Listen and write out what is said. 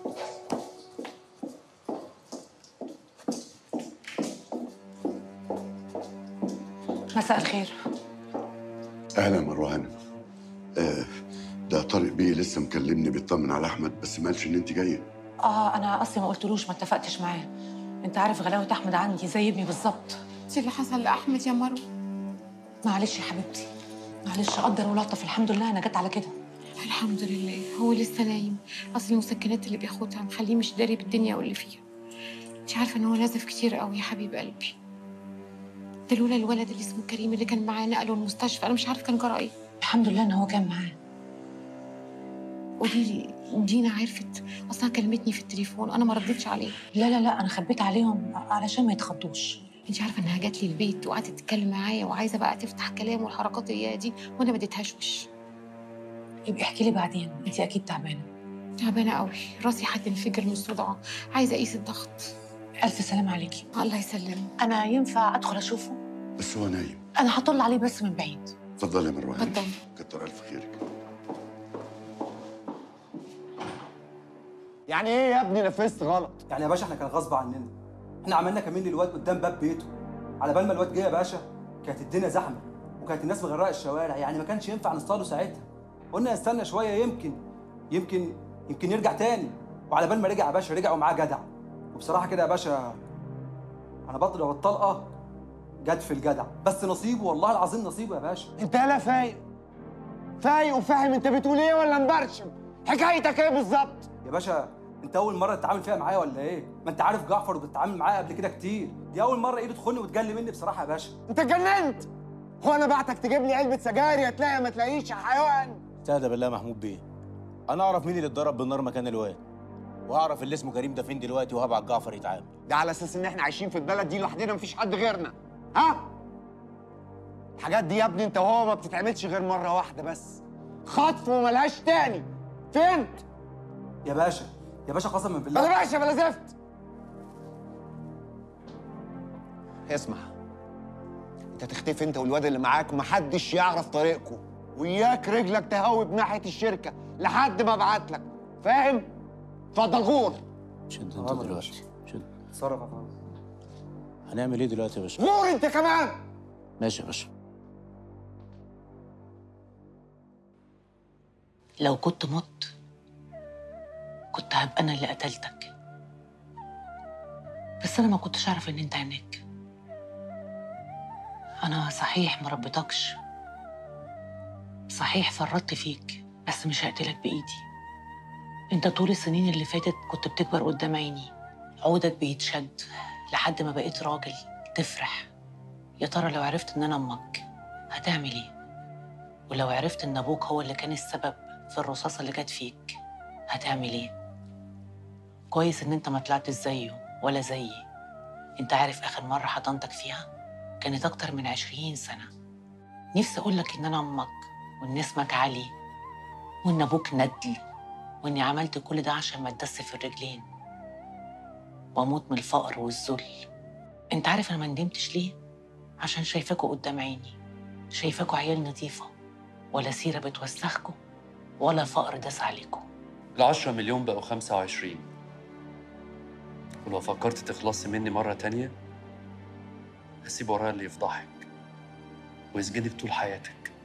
مساء الخير اهلا مروان آه ده طارق بيه لسه مكلمني بيطمن على احمد بس ما قالش ان انت جايه اه انا اصلي ما قلتلوش ما اتفقتش معاه انت عارف غلاوه احمد عندي زي ابني بالظبط انت اللي حصل لاحمد يا مروه معلش يا حبيبتي معلش قدر ولطف الحمد لله انا جت على كده الحمد لله هو لسه نايم اصل المسكنات اللي بياخدها مخليه مش داري بالدنيا واللي فيها انت عارفه ان هو نازف كتير قوي يا حبيب قلبي ده لولا الولد اللي اسمه كريم اللي كان معاه نقله المستشفى انا مش عارفه كان جرى ايه الحمد لله ان هو كان معاه قولي لي دينا عرفت اصلا كلمتني في التليفون انا ما ردتش عليه لا لا لا انا خبيت عليهم علشان ما يتخضوش انت عارفه انها جات لي البيت وقعدت تتكلم معايا وعايزه بقى تفتح كلام والحركات اللي هي دي وانا ما اديتهاش وش يبقى احكي لي بعدين انت اكيد تعبانه تعبانه قوي راسي هتنفجر من الصداع عايزه اقيس الضغط الف سلام عليكي الله يسلمك انا ينفع ادخل اشوفه بس هو نايم انا هطل عليه بس من بعيد اتفضلي يا مروان اتفضل. كتر الف خيرك يعني ايه يا ابني نفذت غلط يعني يا باشا احنا كان غصب عننا احنا عملنا كمين للواد قدام باب بيته على بال ما الواد جه يا باشا كانت الدنيا زحمه وكانت الناس مغرقه الشوارع يعني ما كانش ينفع نصطاده ساعتها قلنا نستنى شويه يمكن يمكن يمكن يرجع تاني وعلى بال ما رجع يا باشا رجع ومعاه جدع وبصراحه كده يا باشا انا بضرب الطلقه جت في الجدع بس نصيبه والله العظيم نصيبه يا باشا انت لا فايق فايق وفاهم انت بتقول ايه ولا مبرشم حكايتك ايه بالظبط يا باشا انت اول مره تتعامل فيها معايا ولا ايه ما انت عارف جعفر وبتتعامل معايا قبل كده كتير دي اول مره ايده تخن وتجلي مني بصراحه يا باشا انت اتجننت هو انا بعتك تجيب لي علبه سجاير يا تلاقي ما تلاقيش يا حيوان استهدى بالله محمود بيه انا اعرف مين اللي اتضرب بالنار مكان الواد واعرف اللي اسمه كريم ده فين دلوقتي وهبعت جعفر يتعامل ده على اساس ان احنا عايشين في البلد دي لوحدنا مفيش حد غيرنا ها الحاجات دي يا ابني انت وهو ما بتتعملش غير مره واحده بس خطف وملهاش تاني فهمت يا باشا يا باشا قسما بالله بلا باشا بلا زفت اسمع انت تختفي انت والواد اللي معاك محدش يعرف طريقكم وياك رجلك تهوب ناحيه الشركه لحد ما ابعت لك فاهم اتفضل غور شد انت غلط يا دلوقتي باشا. شد اتصرف يا فندم هنعمل ايه دلوقتي يا باشا غور انت كمان ماشي يا باشا لو كنت مت كنت هبقى انا اللي قتلتك بس انا ما كنتش اعرف ان انت هناك انا صحيح ما ربيتكش صحيح فرطت فيك بس مش هقتلك بايدي انت طول السنين اللي فاتت كنت بتكبر قدام عيني عودك بيتشد لحد ما بقيت راجل تفرح يا ترى لو عرفت ان انا امك هتعمل ايه ولو عرفت ان ابوك هو اللي كان السبب في الرصاصه اللي جت فيك هتعمل ايه كويس ان انت ما طلعتش زيه ولا زيي انت عارف اخر مره حضنتك فيها كانت اكتر من عشرين سنه نفسي اقول لك ان انا امك وان اسمك علي وان ابوك ندل واني عملت كل ده عشان ما تدس في الرجلين واموت من الفقر والذل انت عارف انا ما ندمتش ليه عشان شايفاكوا قدام عيني شايفاكوا عيال نظيفه ولا سيره بتوسخكوا ولا فقر داس عليكوا العشرة مليون بقوا خمسة وعشرين ولو فكرت تخلصي مني مرة تانية هسيب ورايا اللي يفضحك ويسجنك طول حياتك